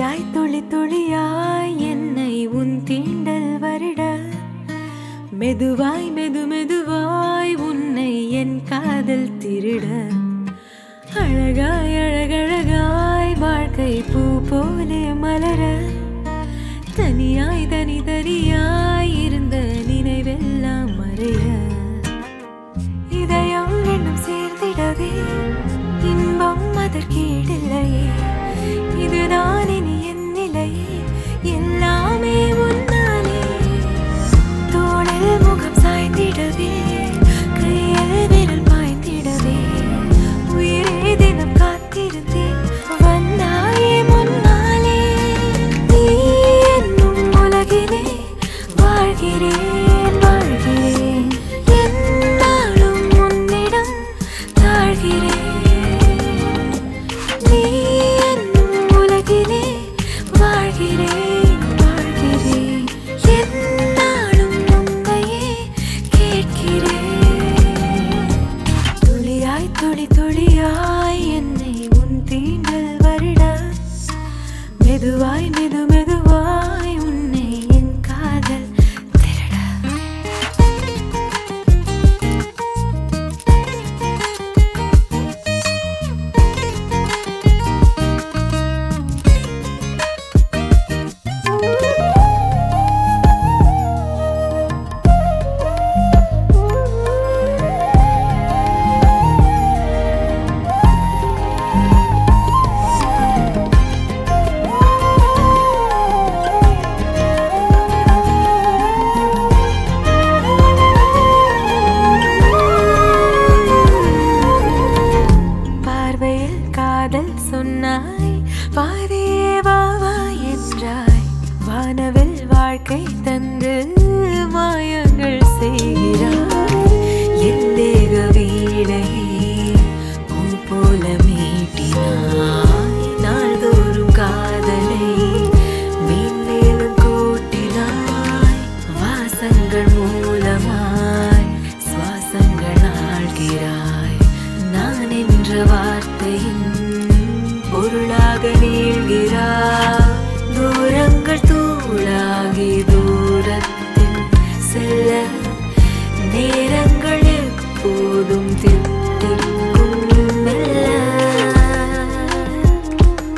துளியாய் துளி துளியாய் என்னை உன் தீண்டல் வருட மெதுவாய் மெது மெதுவாய் உன்னை என் காதல் திருட அழகாய் அழகழகாய் வாழ்க்கை பூ போலே மலர தனியாய் தனி தனியாய் இருந்த நினைவெல்லாம் மறைய இதயம் ரெண்டும் சேர்ந்திடவே இன்பம் அதற்கீடில்லையே இதுதான் இனி என் நிலையே எல்லாமே உன்னாலே தோளில் முகம் சாய்ந்திடவே கையில் விரல் பாய்ந்திடவே உயிரே தினம் காத்திருந்தேன் வந்தாயே முன்னாலே நீ என்னும் உலகிலே வாழ்கிறேன் வாழ்கிறேன் என்னாலும் உன்னிடம் தாழ்கிறேன் நீ என்னும் உலகிலே வாழ்கிறேன் வாழ்கிறேன் என்னாலும் உன்னையே கேட்கிறேன் துளியாய் துளி துளியாய் என்னை உன் தீண்டல் வருட மெதுவாய் மெது மெதுவாய் உன்னை என் காதல் திருட பார்வையில் காதல் சொன்னாய் பாதியே வாவா என்றாய் வானவில் வாழ்க்கை தந்து மாயங்கள் செய்கிறாய் என் தேக வீடை பூ போல மீட்டினாய் நாள்தோறும் காதலை மேன்மேலும் கூட்டினாய் வாசங்கள் மூலமாய் சுவாசங்கள் ஆழ்கிறாய் நான் என்ற வார்த்தையின் பொருளாக நீள்கிறாய் தூரங்கள் தூளாகி தூரத்தில் செல்ல நேரங்கள் எப்போதும் தித்திக்கும் மெல்ல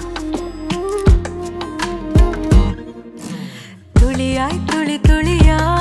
துளியாய் துளி துளியாய்